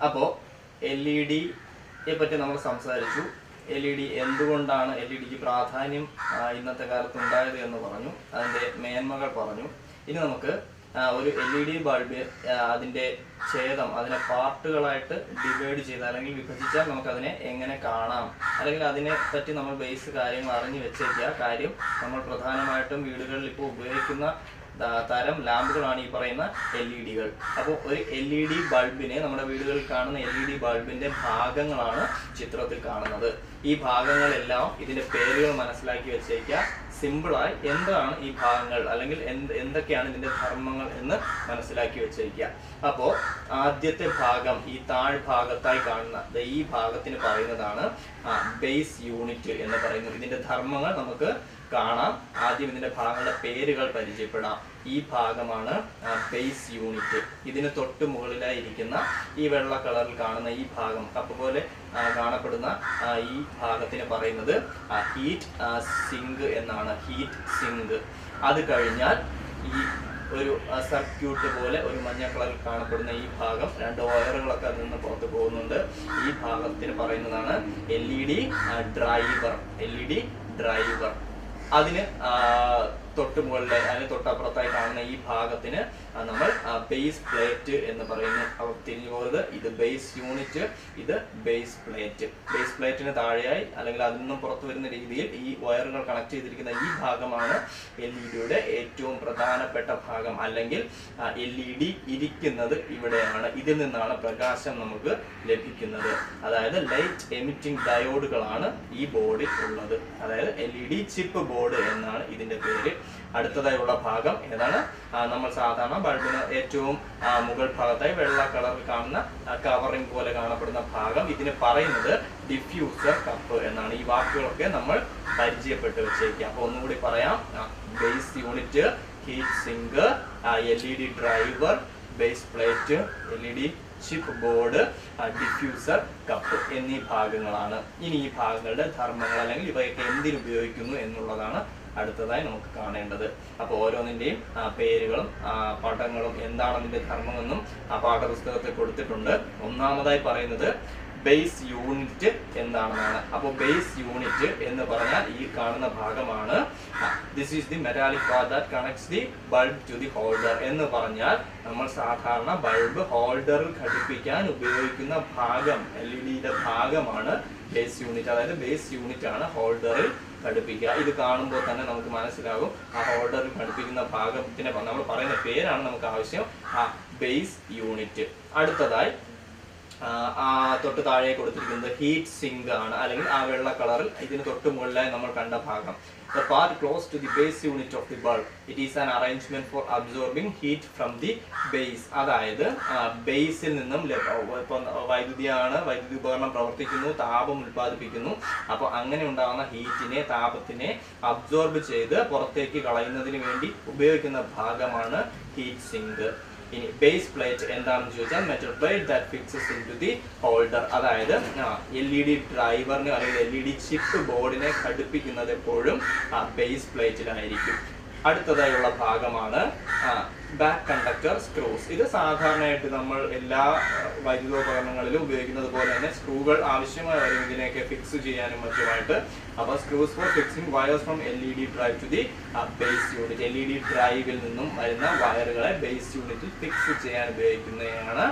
അപ്പോൾ L E ഡിയെ പറ്റി നമ്മൾ സംസാരിച്ചു എൽ ഇ ഡി എന്തുകൊണ്ടാണ് എൽ ഇ ഡിക്ക് പ്രാധാന്യം ആ, ഇന്നത്തെ കാലത്ത് ഉണ്ടായത് എന്ന് പറഞ്ഞു അതിൻ്റെ മേന്മകൾ പറഞ്ഞു ഇനി നമുക്ക് ആ, ഒരു എൽ ഇ ഡി ബൾബ് അതിൻ്റെ ഛേദം അതിനെ പാർട്ടുകളായിട്ട് ഡിവൈഡ് ചെയ്ത് അല്ലെങ്കിൽ വിഭജിച്ചാൽ നമുക്കതിനെ എങ്ങനെ കാണാം അല്ലെങ്കിൽ അതിനെ പറ്റി നമ്മൾ ബേസ് കാര്യങ്ങൾ അറിഞ്ഞു വെച്ചേക്കുക കാര്യം നമ്മൾ പ്രധാനമായിട്ടും വീടുകളിൽ ഇപ്പോൾ ഉപയോഗിക്കുന്ന ദാ- തരം ലാമ്പുകളാണ് ഈ പറയുന്ന എൽ ഇ ഡികൾ അപ്പോൾ ഒരു എൽ ഇ ഡി ബൾബിനെ നമ്മുടെ വീടുകളിൽ കാണുന്ന എൽ ഇ ഡി ബൾബിന്റെ ഭാഗങ്ങളാണ് ചിത്രത്തിൽ കാണുന്നത് ഈ ഭാഗങ്ങളെല്ലാം ഇതിന്റെ പേരുകൾ മനസ്സിലാക്കി വെച്ചേക്കുക സിമ്പിളായി എന്താണ് ഈ ഭാഗങ്ങൾ അല്ലെങ്കിൽ എന്ത് എന്തൊക്കെയാണ് ഇതിന്റെ ധർമ്മങ്ങൾ എന്ന് മനസ്സിലാക്കി വെച്ചേക്കുക അപ്പോൾ ആദ്യത്തെ ഭാഗം ഈ താഴ്ഭാഗത്തായി കാണുന്ന ദേ ഈ ഭാഗത്തിന് പറയുന്നതാണ് ബേസ് യൂണിറ്റ് എന്ന് പറയുന്നത് ഇതിന്റെ ധർമ്മങ്ങൾ നമുക്ക് കാണാം ആദ്യം ഇതിന്റെ ഭാഗങ്ങളുടെ പേരുകൾ പരിചയപ്പെടാം ഈ ഭാഗമാണ് ബേസ് യൂണിറ്റ് ഇതിന് തൊട്ട് മുകളിലായി ഇരിക്കുന്ന ഈ വെള്ള കളറിൽ കാണുന്ന ഈ ഭാഗം കപ്പ് പോലെ ആ, കാണപ്പെടുന്ന ആ, ഈ ഭാഗത്തിന് പറയുന്നത് ഹീറ്റ് സിങ്ക് എന്നാണ് ഹീറ്റ് സിങ്ക് അത് കഴിഞ്ഞാൽ ഈ ഒരു സർക്യൂട്ട് പോലെ ഒരു മഞ്ഞ കളറിൽ കാണപ്പെടുന്ന ഈ ഭാഗം രണ്ട് വയറുകളൊക്കെ അതിൽ നിന്ന് പുറത്ത് പോകുന്നുണ്ട് ഈ ഭാഗത്തിന് പറയുന്നതാണ് L E D driver L E D driver അതിന് ആ, തൊട്ട് മുകളിലെ അതിന് തൊട്ടപ്പുറത്തായി കാണുന്ന ഈ ഭാഗത്തിന് ആ, നമ്മൾ ബേസ് പ്ലേറ്റ് എന്ന് പറയുന്നു അപ്പോൾ തിരിഞ്ഞു പോകുന്നത് ഇത് ബേസ് യൂണിറ്റ് ഇത് ബേസ് പ്ലേറ്റ് ബേസ് പ്ലേറ്റിന് താഴെയായി അല്ലെങ്കിൽ അതിൽ നിന്നും പുറത്തു വരുന്ന രീതിയിൽ ഈ വയറുകൾ കണക്ട് ചെയ്തിരിക്കുന്ന ഈ ഭാഗമാണ് എൽ ഇ ഡിയുടെ ഏറ്റവും പ്രധാനപ്പെട്ട ഭാഗം അല്ലെങ്കിൽ എൽ ഇ ഡി ഇരിക്കുന്നത് ഇവിടെയാണ് ഇതിൽ നിന്നാണ് പ്രകാശം നമുക്ക് ലഭിക്കുന്നത് അതായത് ലൈറ്റ് എമിറ്റിംഗ് ഡയോഡുകളാണ് ഈ ബോർഡിൽ ഉള്ളത് അതായത് L E D chip board എന്നാണ് ഇതിന്റെ പേര് അടുത്തതായുള്ള ഭാഗം ഏതാണ് ആ, നമ്മൾ സാധാരണ ബൾബിന് ഏറ്റവും ആ, മുകൾ ഭാഗത്തായി വെള്ള കളറിൽ കാണുന്ന കവറിംഗ് പോലെ കാണപ്പെടുന്ന ഭാഗം ഇതിന് പറയുന്നത് ഡിഫ്യൂസർ കപ്പ് എന്നാണ് ഈ വാക്കുകളൊക്കെ നമ്മൾ പരിചയപ്പെട്ട് വെച്ചേക്കുക അപ്പൊ ഒന്നുകൂടി പറയാം base unit heat sink L E D driver base plate L E D chip board diffuser cup എന്നീ ഭാഗങ്ങളാണ് ഇനി ഈ ഭാഗങ്ങളുടെ ധർമ്മങ്ങൾ അല്ലെങ്കിൽ ഇവയൊക്കെ എന്തിനു ഉപയോഗിക്കുന്നു എന്നുള്ളതാണ് അടുത്തതായി നമുക്ക് കാണേണ്ടത് അപ്പോൾ ഓരോന്നിന്റെയും ആ, പേരുകളും ആ, പടങ്ങളും എന്താണ് അതിന്റെ ധർമ്മമെന്നും ആ പാഠപുസ്തകത്തിൽ കൊടുത്തിട്ടുണ്ട് ഒന്നാമതായി പറയുന്നത് ബേസ് യൂണിറ്റ് എന്താണെന്നാണ് അപ്പോൾ ബേസ് യൂണിറ്റ് എന്ന് പറഞ്ഞാൽ ഈ കാണുന്ന ഭാഗമാണ് this is the metallic part that connects the bulb to the holder എന്ന് പറഞ്ഞാൽ നമ്മൾ സാധാരണ ബൾബ് ഹോൾഡറിൽ ഘടിപ്പിക്കാൻ ഉപയോഗിക്കുന്ന ഭാഗം എൽ ഇ ഡിയുടെ ഭാഗമാണ് ബേസ് യൂണിറ്റ് അതായത് ബേസ് യൂണിറ്റ് ആണ് ഹോൾഡറിൽ ഘടിപ്പിക്കുക ഇത് കാണുമ്പോൾ തന്നെ നമുക്ക് മനസ്സിലാകും ആ ഹോൾഡറിൽ ഘടിപ്പിക്കുന്ന ഭാഗത്തിന് നമ്മൾ പറയുന്ന പേരാണ് നമുക്ക് ആവശ്യം ആ ബേസ് യൂണിറ്റ് അടുത്തതായി ആ, ആ തൊട്ട് താഴെ കൊടുത്തിരിക്കുന്നത് ഹീറ്റ് സിങ്ക് ആണ് അല്ലെങ്കിൽ ആ വെള്ള കളറിൽ ഇതിന് തൊട്ട് മുകളിലായി നമ്മൾ കണ്ട ഭാഗം the part close to the base unit of the bulb it is an arrangement for absorbing heat from the base അതായത് ബേസിൽ നിന്നും ലഭ- ഇപ്പൊ വൈദ്യുതിയാണ് വൈദ്യുതി ഉപകരണം പ്രവർത്തിക്കുന്നു താപം ഉൽപ്പാദിപ്പിക്കുന്നു അപ്പോൾ അങ്ങനെ ഉണ്ടാകുന്ന ഹീറ്റിനെ താപത്തിനെ അബ്സോർബ് ചെയ്ത് പുറത്തേക്ക് കളയുന്നതിന് വേണ്ടി ഉപയോഗിക്കുന്ന ഭാഗമാണ് ഹീറ്റ് സിങ്ക് ഇനി ബേസ് പ്ലേറ്റ് എന്താണെന്ന് ചോദിച്ചാൽ metal plate that fixes into the holder അതായത് എൽ ഇ ഡി ഡ്രൈവറിന് അല്ലെങ്കിൽ എൽ ഇ ഡി ചിപ്പ് ബോർഡിനെ ഘടിപ്പിക്കുന്നത് എപ്പോഴും ബേസ് പ്ലേറ്റിലായിരിക്കും അടുത്തതായുള്ള ഭാഗമാണ് ബാക്ക് കണ്ടക്ടർ സ്ക്രൂസ് ഇത് സാധാരണയായിട്ട് നമ്മൾ എല്ലാ ആ, വൈദ്യുതോപകരണങ്ങളിലും ഉപയോഗിക്കുന്നത് പോലെ തന്നെ സ്ക്രൂകൾ ആവശ്യമായി വരും ഇതിനെയൊക്കെ ഫിക്സ് ചെയ്യാനും മറ്റുമായിട്ട് അപ്പോൾ screws for fixing wires from L E D drive to the base unit L E D ഡ്രൈവിൽ നിന്നും വരുന്ന വയറുകളെ ബേസ് യൂണിറ്റിൽ ഫിക്സ് ചെയ്യാൻ ഉപയോഗിക്കുന്നതാണ്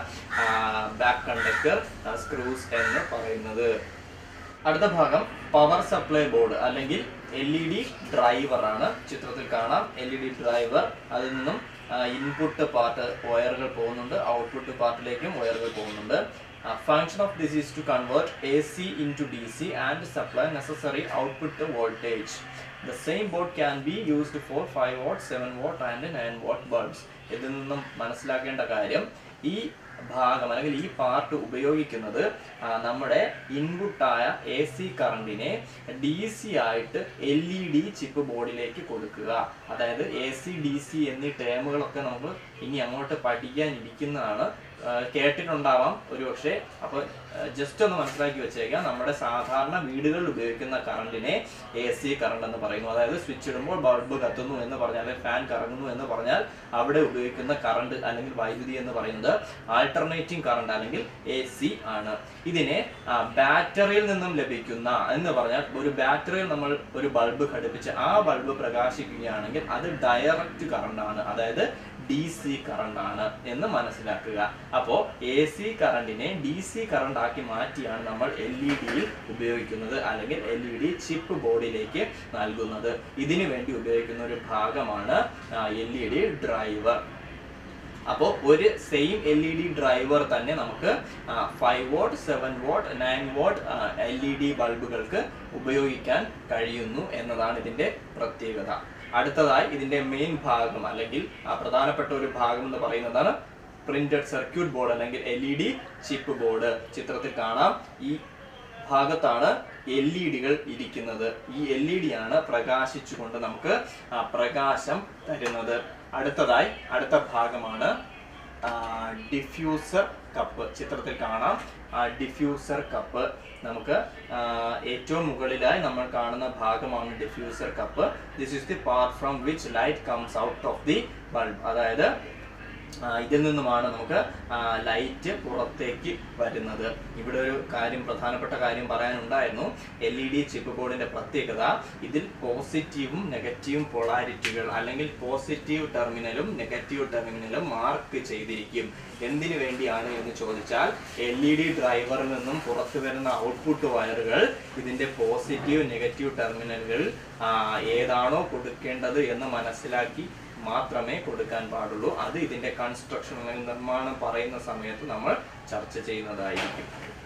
ബാക്ക് കണ്ടക്ടർ സ്ക്രൂസ് എന്ന് പറയുന്നത് അടുത്ത ഭാഗം പവർ സപ്ലൈ ബോർഡ് അല്ലെങ്കിൽ എൽ ഇ ഡി ഡ്രൈവർ ആണ് ചിത്രത്തിൽ കാണാം എൽ ഇ ഡി ഡ്രൈവർ അതിൽ നിന്നും ഇൻപുട്ട് പാർട്ട് വയറുകൾ പോകുന്നുണ്ട് ഔട്ട്പുട്ട് പാർട്ടിലേക്കും വയറുകൾ പോകുന്നുണ്ട് function of this is to convert A C into D C and supply necessary output voltage the same board can be used for five watt seven watt and nine watt bulbs ഇതിൽ നിന്നും മനസ്സിലാക്കേണ്ട കാര്യം ഈ ഭാഗം അല്ലെങ്കിൽ ഈ part ഉപയോഗിക്കുന്നത് ആ, നമ്മുടെ ഇൻപുട്ടായ എ സി കറണ്ടിനെ ഡി സി ആയിട്ട് എൽ ഇ ഡി ചിപ്പ് ബോർഡിലേക്ക് കൊടുക്കുക അതായത് എ സി ഡി സി എന്നീ ടേമുകളൊക്കെ നമുക്ക് ഇനി അങ്ങോട്ട് പഠിക്കാനിരിക്കുന്നതാണ് ആ, കേട്ടിട്ടുണ്ടാവാം ഒരു പക്ഷേ അപ്പോൾ ജസ്റ്റ് ഒന്ന് മനസ്സിലാക്കി വെച്ചേക്കാം നമ്മുടെ സാധാരണ വീടുകളിൽ ഉപയോഗിക്കുന്ന കറണ്ടിനെ എ സി കറണ്ട് എന്ന് പറയുന്നു അതായത് സ്വിച്ച് ഇടുമ്പോൾ ബൾബ് കത്തുന്നു എന്ന് പറഞ്ഞാൽ അല്ലെങ്കിൽ ഫാൻ കറങ്ങുന്നു എന്ന് പറഞ്ഞാൽ അവിടെ ഉപയോഗിക്കുന്ന കറണ്ട് അല്ലെങ്കിൽ വൈദ്യുതി എന്ന് പറയുന്നത് ആൾട്ടർനേറ്റിംഗ് കറണ്ട് അല്ലെങ്കിൽ എ സി ആണ് ഇതിനെ ആ, ബാറ്ററിയിൽ നിന്നും ലഭിക്കുന്ന എന്ന് പറഞ്ഞാൽ ഒരു ബാറ്ററിയിൽ നമ്മൾ ഒരു ബൾബ് ഘടിപ്പിച്ച് ആ ബൾബ് പ്രകാശിക്കുകയാണെങ്കിൽ അത് ഡയറക്റ്റ് കറണ്ട് ആണ് അതായത് ഡി സി കറണ്ട് ആണ് എന്ന് മനസ്സിലാക്കുക അപ്പോൾ എ സി കറണ്ടിനെ ഡി സി കറണ്ട് ആക്കി മാറ്റിയാണ് നമ്മൾ എൽ ഇ ഡിയിൽ ഉപയോഗിക്കുന്നത് അല്ലെങ്കിൽ എൽ ഇ ഡി ചിപ്പ് ബോർഡിലേക്ക് നൽകുന്നത് ഇതിനു വേണ്ടി ഉപയോഗിക്കുന്ന ഒരു ഭാഗമാണ് എൽ ഇ ഡി ഡ്രൈവർ അപ്പോൾ ഒരു same L E D driver തന്നെ നമുക്ക് five watt seven watt nine watt L E D ബൾബുകൾക്ക് ഉപയോഗിക്കാൻ കഴിയുന്നു എന്നതാണ് ഇതിന്റെ പ്രത്യേകത അടുത്തതായി ഇതിന്റെ മെയിൻ ഭാഗം അല്ലെങ്കിൽ ആ, പ്രധാനപ്പെട്ട ഒരു ഭാഗം എന്ന് പറയുന്നതാണ് പ്രിന്റഡ് സർക്യൂട്ട് ബോർഡ് അല്ലെങ്കിൽ L E D chip board ചിത്രത്തിൽ കാണാം ഈ ഭാഗത്താണ് എൽ ഇ ഡികൾ ഇരിക്കുന്നത് ഈ എൽ ഇ ഡി ആണ് പ്രകാശിച്ചുകൊണ്ട് നമുക്ക് ആ, പ്രകാശം തരുന്നത് അടുത്തതായി അടുത്ത ഭാഗമാണ് ഡിഫ്യൂസർ കപ്പ് ചിത്രത്തിൽ കാണാം ഡിഫ്യൂസർ കപ്പ് നമുക്ക് ആ, ഏറ്റവും മുകളിലായി നമ്മൾ കാണുന്ന ഭാഗമാണ് diffuser cup this is the part from which light comes out of the bulb അതായത് ആ, ഇതിൽ നിന്നുമാണ് നമുക്ക് ലൈറ്റ് പുറത്തേക്ക് വരുന്നത് ഇവിടെ ഒരു കാര്യം പ്രധാനപ്പെട്ട കാര്യം പറയാനുണ്ടായിരുന്നു എൽ ഇ ഡി ചിപ്പ് ബോർഡിന്റെ പ്രത്യേകത ഇതിൽ പോസിറ്റീവും നെഗറ്റീവും പൊളാരിറ്റികൾ അല്ലെങ്കിൽ പോസിറ്റീവ് ടെർമിനലും നെഗറ്റീവ് ടെർമിനലും മാർക്ക് ചെയ്തിരിക്കും എന്തിനു വേണ്ടിയാണ് എന്ന് ചോദിച്ചാൽ എൽ ഇ ഡി ഡ്രൈവറിൽ നിന്നും പുറത്തു വരുന്ന ഔട്ട്പുട്ട് വയറുകൾ ഇതിന്റെ പോസിറ്റീവ് നെഗറ്റീവ് ടെർമിനലുകൾ ആ, ഏതാണോ കൊടുക്കേണ്ടത് എന്ന് മനസ്സിലാക്കി മാത്രമേ കൊടുക്കാൻ പാടുള്ളൂ അത് ഇതിന്റെ കൺസ്ട്രക്ഷൻ അല്ലെങ്കിൽ നിർമ്മാണം പറയുന്ന സമയത്ത് നമ്മൾ ചർച്ച ചെയ്യുന്നതായിരിക്കും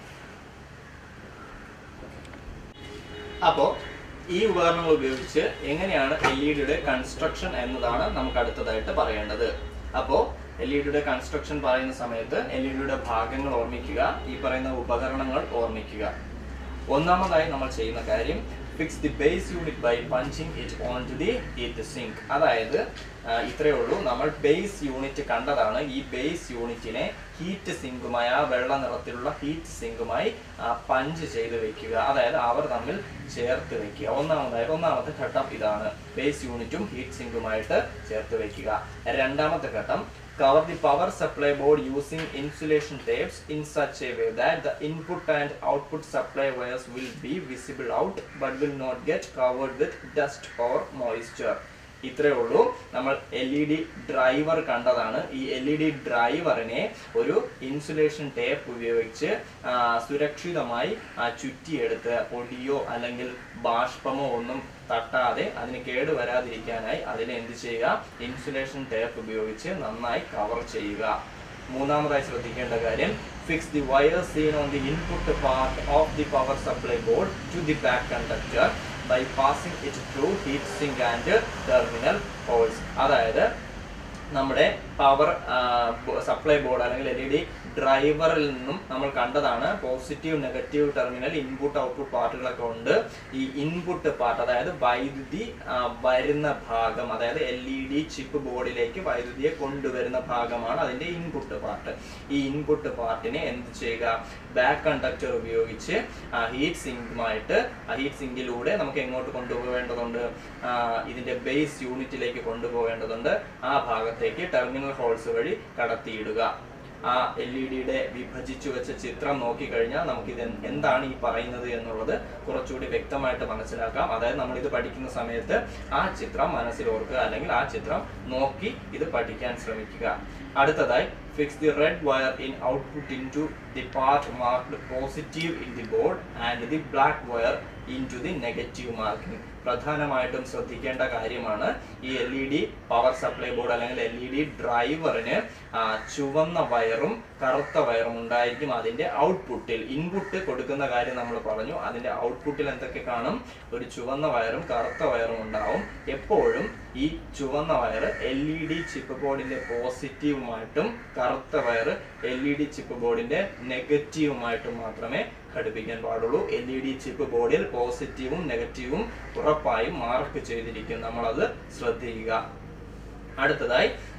അപ്പോൾ ഈ ഉപകരണങ്ങൾ ഉപയോഗിച്ച് എങ്ങനെയാണ് എൽ ഇ ഡിയുടെ കൺസ്ട്രക്ഷൻ എന്നതാണ് നമുക്ക് അടുത്തതായിട്ട് പറയേണ്ടത് അപ്പോൾ എൽ ഇ ഡിയുടെ കൺസ്ട്രക്ഷൻ പറയുന്ന സമയത്ത് എൽ ഇ ഡിയുടെ ഭാഗങ്ങൾ ഓർമ്മിക്കുക ഈ പറയുന്ന ഉപകരണങ്ങൾ ഓർമ്മിക്കുക ഒന്നാമതായി നമ്മൾ ചെയ്യുന്ന കാര്യം fix the base unit by punching it onto the heat sink അതായത് ആ, ഇത്രയേ ഉള്ളൂ നമ്മൾ ബേസ് യൂണിറ്റ് കണ്ടതാണ് ഈ ബേസ് യൂണിറ്റിനെ ഹീറ്റ് സിങ്കുമായി ആ വെള്ള നിറത്തിലുള്ള ഹീറ്റ് സിങ്കുമായി പഞ്ച് ചെയ്ത് വെക്കുക അതായത് അവർ തമ്മിൽ ചേർത്ത് വെക്കുക ഒന്നാമതായിട്ട് ഒന്നാമത്തെ ഘട്ടം ഇതാണ് ബേസ് യൂണിറ്റും ഹീറ്റ് സിങ്കുമായിട്ട് ചേർത്ത് വെക്കുക രണ്ടാമത്തെ ഘട്ടം cover the power supply board using insulation tapes in such a way that the input and output supply wires will be visible out but will not get covered with dust or moisture ഇത്രയേ ഉള്ളൂ നമ്മൾ L E D driver കണ്ടതാണ് ഈ L E D ഡ്രൈവറിനെ ഒരു insulation tape ഉപയോഗിച്ച് ആ, സുരക്ഷിതമായി ആ, ചുറ്റിയെടുത്ത് പൊടിയോ അല്ലെങ്കിൽ ബാഷ്പമോ ഒന്നും തട്ടാതെ അതിന് കേട് വരാതിരിക്കാനായി അതിനെ എന്ത് ചെയ്യുക ഇൻസുലേഷൻ ടേപ്പ് ഉപയോഗിച്ച് നന്നായി കവർ ചെയ്യുക മൂന്നാമതായി ശ്രദ്ധിക്കേണ്ട കാര്യം fix the wires on the input part of the power supply board to the back conductor by passing it through heat sink and terminal holes അതായത് നമ്മുടെ പവർ സപ്ലൈ ബോർഡ് അല്ലെങ്കിൽ L E D ഡ്രൈവറിൽ നിന്നും നമ്മൾ കണ്ടതാണ് positive negative terminal input output പാർട്ടുകളൊക്കെ ഉണ്ട് ഈ ഇൻപുട്ട് പാർട്ട് അതായത് വൈദ്യുതി ആ, വരുന്ന ഭാഗം അതായത് എൽ ഇ ഡി ചിപ്പ് ബോർഡിലേക്ക് വൈദ്യുതിയെ കൊണ്ടുവരുന്ന ഭാഗമാണ് അതിന്റെ ഇൻപുട്ട് പാർട്ട് ഈ ഇൻപുട്ട് പാർട്ടിനെ എന്ത് ചെയ്യുക ബാക്ക് കണ്ടക്ടർ ഉപയോഗിച്ച് ഹീറ്റ് സിങ്കുമായിട്ട് ആ ഹീറ്റ് സിങ്കിലൂടെ നമുക്ക് എങ്ങോട്ട് കൊണ്ടുപോകേണ്ടതുണ്ട് ആ, ഇതിന്റെ ബേസ് യൂണിറ്റിലേക്ക് കൊണ്ടുപോകേണ്ടതുണ്ട് ആ ഭാഗത്തേക്ക് ടെർമിനൽ ഹോൾസ് വഴി കടത്തിയിടുക ആ എൽ ഇ ഡിയുടെ വിഭജിച്ചു വെച്ച ചിത്രം നോക്കിക്കഴിഞ്ഞാൽ നമുക്ക് ഇത് എന്താണ് ഈ പറയുന്നത് എന്നുള്ളത് കുറച്ചുകൂടി വ്യക്തമായിട്ട് മനസ്സിലാക്കാം അതായത് നമ്മൾ ഇത് പഠിക്കുന്ന സമയത്ത് ആ ചിത്രം മനസ്സിൽ ഓർക്കുക അല്ലെങ്കിൽ ആ ചിത്രം നോക്കി ഇത് പഠിക്കാൻ ശ്രമിക്കുക അടുത്തതായി fix the red wire in output into the part marked positive in the board and the black wire into the negative marking പ്രധാനമായിട്ടും ശ്രദ്ധിക്കേണ്ട കാര്യമാണ് ഈ L E D power supply board അല്ലെങ്കിൽ എൽ ഇ ഡി ഡ്രൈവറിന് ചുവന്ന വയറും കറുത്ത വയറും ഉണ്ടായിരിക്കും അതിന്റെ ഔട്ട്പുട്ടിൽ ഇൻപുട്ട് കൊടുക്കുന്ന കാര്യം നമ്മൾ പറഞ്ഞു അതിന്റെ ഔട്ട്പുട്ടിൽ എന്തൊക്കെ കാണും ഒരു ചുവന്ന വയറും കറുത്ത വയറും ഉണ്ടാവും എപ്പോഴും ഈ ചുവന്ന wire L E D chip ബോർഡിന്റെ പോസിറ്റീവുമായിട്ടും കറുത്ത wire L E D chip ബോർഡിന്റെ നെഗറ്റീവുമായിട്ടും മാത്രമേ ഘടിപ്പിക്കാൻ പാടുള്ളൂ എൽ ഇ ഡി ചിപ്പ് ബോർഡിൽ പോസിറ്റീവും നെഗറ്റീവും ഉറപ്പായും മാർക്ക് ചെയ്തിരിക്കും നമ്മളത് ശ്രദ്ധിക്കുക അടുത്തതായി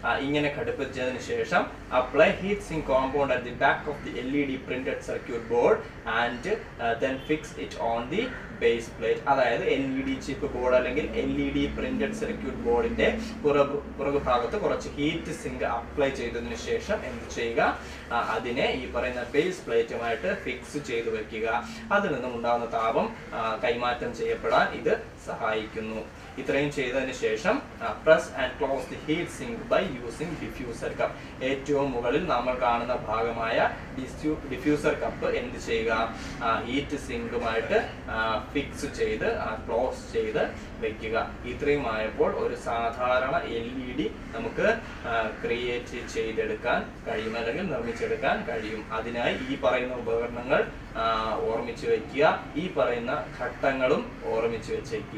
ആ, ഇങ്ങനെ ഘടിപ്പിച്ചതിന് ശേഷം apply heat sink compound at the back of the L E D printed circuit board and then fix it on the base plate അതായത് L E D chip board അല്ലെങ്കിൽ L E D printed circuit ബോർഡിന്റെ പുറകു പുറകു ഭാഗത്ത് കുറച്ച് heat sink apply ചെയ്തതിന് ശേഷം എന്ത് ചെയ്യുക ആ, അതിനെ ഈ പറയുന്ന ബേസ് പ്ലേറ്റുമായിട്ട് ഫിക്സ് ചെയ്ത് വെക്കുക അതിൽ നിന്നും ഉണ്ടാകുന്ന താപം ആ, കൈമാറ്റം ചെയ്യപ്പെടാൻ ഇത് സഹായിക്കുന്നു ഇത്രയും ചെയ്തതിന് ശേഷം press and close the heat sink by using diffuser cup ഏറ്റവും മുകളിൽ നമ്മൾ കാണുന്ന ഭാഗമായ ഡിഫ്യൂസർ കപ്പ് എന്ത് ചെയ്യുക ഹീറ്റ് സിങ്കുമായിട്ട് ഫിക്സ് ചെയ്ത് ക്ലോസ് ചെയ്ത് വെക്കുക ഇത്രയും ആയപ്പോൾ ഒരു സാധാരണ എൽ ഇ ഡി നമുക്ക് ക്രിയേറ്റ് ചെയ്തെടുക്കാൻ കഴിയും അല്ലെങ്കിൽ നിർമ്മിച്ചെടുക്കാൻ കഴിയും അതിനായി ഈ പറയുന്ന ഉപകരണങ്ങൾ ആ, ഓർമ്മിച്ച് വെക്കുക ഈ പറയുന്ന ഘട്ടങ്ങളും ഓർമ്മിച്ച് വെച്ചേക്കുക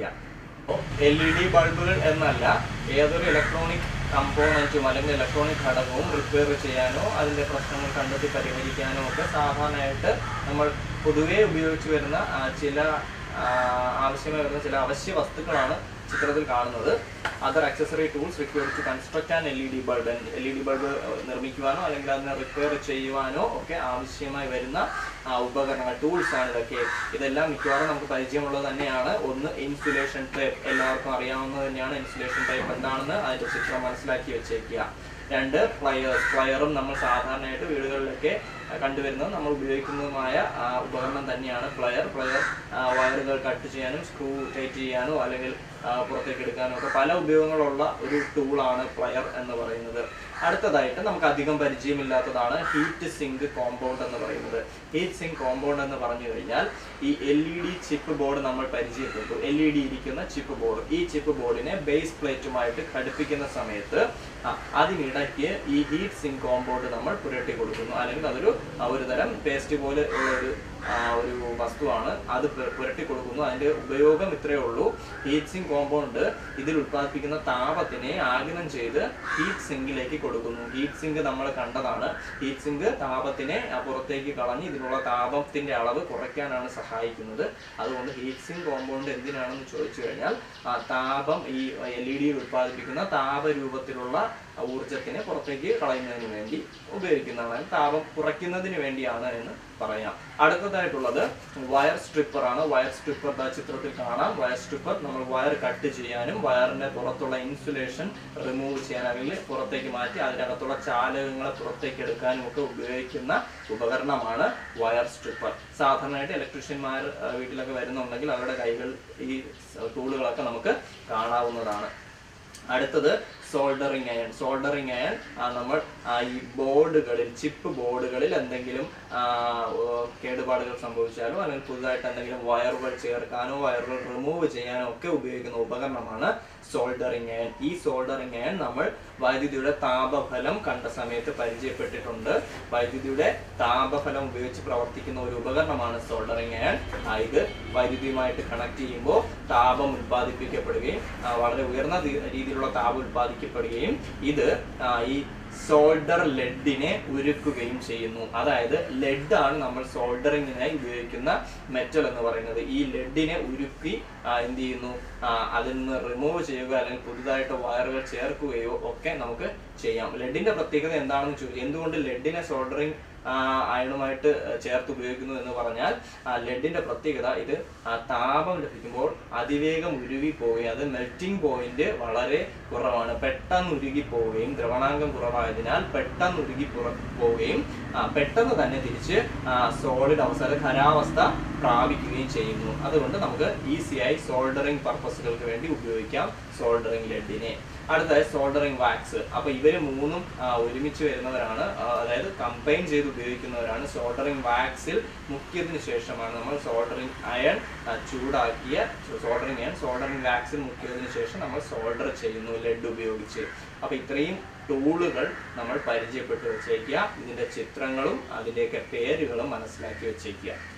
എൽ ഇ ഡി ബൾബുകൾ എന്നല്ല ഏതൊരു ഇലക്ട്രോണിക് കമ്പോണൻറ്റും അല്ലെങ്കിൽ ഇലക്ട്രോണിക് ഘടകവും റിപ്പയർ ചെയ്യാനോ അതിന്റെ പ്രശ്നങ്ങൾ കണ്ടെത്തി പരിഹരിക്കാനോ ഒക്കെ സാധാരണയായിട്ട് നമ്മൾ പൊതുവേ ഉപയോഗിച്ച് വരുന്ന ആ, ചില ആ, ആവശ്യമായി വരുന്ന ചില അവശ്യ വസ്തുക്കളാണ് ചിത്രത്തിൽ കാണുന്നത് other accessory tools required to construct an L E D bulb L E D bulb നിർമ്മിക്കുവാനോ അല്ലെങ്കിൽ അതിനെ റിപ്പയർ ചെയ്യുവാനോ ഒക്കെ ആവശ്യമായി വരുന്ന ആ, ഉപകരണങ്ങൾ ടൂൾസ് ആണ് ഇതൊക്കെ ഇതെല്ലാം മിക്കവാറും നമുക്ക് പരിചയമുള്ളത് തന്നെയാണ് ഒന്ന് ഇൻസുലേഷൻ ടൈപ്പ് എല്ലാവർക്കും അറിയാവുന്നത് തന്നെയാണ് ഇൻസുലേഷൻ ടൈപ്പ് എന്താണെന്ന് അതിന്റെ ചിത്രം മനസ്സിലാക്കി വെച്ചേക്കുക രണ്ട് പ്ലയേഴ്സ് പ്ലയറും നമ്മൾ സാധാരണയായിട്ട് വീടുകളിലൊക്കെ ആ, കണ്ടുവരുന്നതും നമ്മൾ ഉപയോഗിക്കുന്നതുമായ ആ, ഉപകരണം തന്നെയാണ് പ്ലയർ പ്ലയർ വയറുകൾ കട്ട് ചെയ്യാനും സ്ക്രൂ ടൈറ്റ് ചെയ്യാനോ അല്ലെങ്കിൽ ആ, പുറത്തേക്ക് എടുക്കാനോ ഒക്കെ പല ഉപയോഗങ്ങളുള്ള ഒരു ടൂളാണ് പ്ലയർ എന്ന് പറയുന്നത് അടുത്തതായിട്ട് നമുക്ക് അധികം പരിചയമില്ലാത്തതാണ് ഹീറ്റ് സിങ്ക് കോമ്പൗണ്ട് എന്ന് പറയുന്നത് ഹീറ്റ് സിങ്ക് കോമ്പൗണ്ട് എന്ന് പറഞ്ഞു കഴിഞ്ഞാൽ ഈ L E D chip board നമ്മൾ പരിചയപ്പെട്ടു എൽ ഇ ഡി ഇരിക്കുന്ന ചിപ്പ് ബോർഡ് ഈ ചിപ്പ് ബോർഡിനെ ബേസ് പ്ലേറ്റുമായിട്ട് ഘടിപ്പിക്കുന്ന സമയത്ത് ആ, അതിനിടയ്ക്ക് ഈ ഹീറ്റ് സിങ്ക് കോമ്പൗണ്ട് നമ്മൾ പുരട്ടി കൊടുക്കുന്നു അല്ലെങ്കിൽ അതൊരു ആ, ഒരു തരം പേസ്റ്റ് പോലെ ഉള്ള ഒരു ആ, ഒരു വസ്തുവാണ് അത് പു- പുരട്ടി കൊടുക്കുന്നു അതിന്റെ ഉപയോഗം ഇത്രയേ ഉള്ളൂ ഹീറ്റ് സിങ്ക് കോമ്പൗണ്ട് ഇതിൽ ഉത്പാദിപ്പിക്കുന്ന താപത്തിനെ ആഗിരണം ചെയ്ത് ഹീറ്റ് സിങ്കിലേക്ക് കൊടുക്കുന്നു ഹീറ്റ് സിങ്ക് നമ്മൾ കണ്ടതാണ് ഹീറ്റ് സിങ്ക് താപത്തിനെ ആ, പുറത്തേക്ക് കളഞ്ഞ് ഇതിനുള്ള താപത്തിന്റെ അളവ് കുറയ്ക്കാനാണ് സഹായിക്കുന്നത് അതുകൊണ്ട് ഹീറ്റ് സിങ്ക് കോമ്പൗണ്ട് എന്തിനാണെന്ന് ചോദിച്ചു കഴിഞ്ഞാൽ ആ, താപം ഈ എൽ ഇ ഡിയിൽ ഉത്പാദിപ്പിക്കുന്ന താപരൂപത്തിലുള്ള ഊർജത്തിനെ പുറത്തേക്ക് കളയുന്നതിന് വേണ്ടി ഉപയോഗിക്കുന്നതാണ് താപം കുറയ്ക്കുന്നതിന് വേണ്ടിയാണ് എന്ന് പറയാം അടുത്തതായിട്ടുള്ളത് വയർ സ്ട്രിപ്പർ ആണ് വയർ സ്ട്രിപ്പർ ദാ ചിത്രത്തിൽ കാണാം വയർ സ്ട്രിപ്പർ നമ്മൾ വയർ കട്ട് ചെയ്യാനും വയറിന്റെ പുറത്തുള്ള ഇൻസുലേഷൻ റിമൂവ് ചെയ്യാൻ അല്ലെങ്കിൽ പുറത്തേക്ക് മാറ്റി അതിനകത്തുള്ള ചാലകങ്ങളെ പുറത്തേക്ക് എടുക്കാനും ഒക്കെ ഉപയോഗിക്കുന്ന ഉപകരണമാണ് വയർ സ്ട്രിപ്പർ സാധാരണയായിട്ട് ഇലക്ട്രീഷ്യന്മാർ വീട്ടിലൊക്കെ വരുന്നുണ്ടെങ്കിൽ അവരുടെ കൈകൾ ഈ ടൂളുകളൊക്കെ നമുക്ക് കാണാവുന്നതാണ് അടുത്തത് സോൾഡറിങ് അയൺ സോൾഡറിങ് അയൺ നമ്മൾ ആ, ഈ ബോർഡുകളിൽ ചിപ്പ് ബോർഡുകളിൽ എന്തെങ്കിലും ആ, ഓ, കേടുപാടുകൾ സംഭവിച്ചാലോ അല്ലെങ്കിൽ പുതുതായിട്ട് എന്തെങ്കിലും വയറുകൾ ചേർക്കാനോ വയറുകൾ റിമൂവ് ചെയ്യാനോ ഒക്കെ ഉപയോഗിക്കുന്ന ഉപകരണമാണ് സോൾഡറിങ് അയൺ ഈ സോൾഡറിങ് അയൺ നമ്മൾ വൈദ്യുതിയുടെ താപഫലം കണ്ട സമയത്ത് പരിചയപ്പെട്ടിട്ടുണ്ട് വൈദ്യുതിയുടെ താപഫലം ഉപയോഗിച്ച് പ്രവർത്തിക്കുന്ന ഒരു ഉപകരണമാണ് സോൾഡറിങ് അയൺ ആ, ഇത് വൈദ്യുതിയുമായിട്ട് കണക്ട് ചെയ്യുമ്പോൾ താപം ഉത്പാദിപ്പിക്കപ്പെടുകയും ആ, വളരെ ഉയർന്ന തി- രീതിയിലുള്ള താപം ഉത്പാദിക്കപ്പെടുകയും ഇത് ആ, ഈ സോൾഡർ ലെഡിനെ ഉരുക്കുകയും ചെയ്യുന്നു അതായത് ലെഡ് ആണ് നമ്മൾ സോൾഡറിങ്ങിനായി ഉപയോഗിക്കുന്ന മെറ്റൽ എന്ന് പറയുന്നത് ഈ ലെഡിനെ ഉരുക്കി ആ, എന്ത് ചെയ്യുന്നു ആ, അതിൽ നിന്ന് റിമൂവ് ചെയ്യുക അല്ലെങ്കിൽ പുതുതായിട്ട് വയറുകൾ ചേർക്കുകയോ ഒക്കെ നമുക്ക് ചെയ്യാം ലെഡിന്റെ പ്രത്യേകത എന്താണെന്ന് ചോദിച്ചു എന്തുകൊണ്ട് ലെഡിനെ സോൾഡറിങ് അയണുമായിട്ട് ചേർത്ത് ഉപയോഗിക്കുന്നു എന്ന് പറഞ്ഞാൽ ആ ലെഡിന്റെ പ്രത്യേകത ഇത് ആ താപം ലഭിക്കുമ്പോൾ അതിവേഗം ഉരുകി പോവുകയും അത് മെൽറ്റിംഗ് പോയിന്റ് വളരെ കുറവാണ് പെട്ടെന്ന് ഉരുകി പോവുകയും ദ്രവണാങ്കം കുറവായതിനാൽ പെട്ടെന്ന് ഉരുകി പുറ- പോവുകയും ആ, പെട്ടെന്ന് തന്നെ തിരിച്ച് സോളിഡ് അവസ്ഥ അതായത് ഖരാവസ്ഥ പ്രാപിക്കുകയും ചെയ്യുന്നു അതുകൊണ്ട് നമുക്ക് ഈസിയായി സോൾഡറിംഗ് പർപ്പസുകൾക്ക് വേണ്ടി ഉപയോഗിക്കാം സോൾഡറിംഗ് ലെഡിനെ അടുത്തതായി സോൾഡറിംഗ് വാക്സ് അപ്പൊ ഇവര് മൂന്നും ആ, ഒരുമിച്ച് വരുന്നവരാണ് ആ, അതായത് കമ്പൈൻ ചെയ്ത് ഉപയോഗിക്കുന്നവരാണ് സോൾഡറിംഗ് വാക്സിൽ മുക്കിയതിനു ശേഷമാണ് നമ്മൾ സോൾഡറിംഗ് അയൺ ചൂടാക്കിയ സോൾഡറിംഗ് അയൺ സോൾഡറിംഗ് വാക്സിൽ മുക്കിയതിനു ശേഷം നമ്മൾ സോൾഡർ ചെയ്യുന്നു ലെഡ് ഉപയോഗിച്ച് അപ്പൊ ഇത്രയും ടൂളുകൾ നമ്മൾ പരിചയപ്പെട്ട് വെച്ചേക്കുക ഇതിന്റെ ചിത്രങ്ങളും അതിന്റെയൊക്കെ പേരുകളും മനസ്സിലാക്കി വെച്ചേക്കുക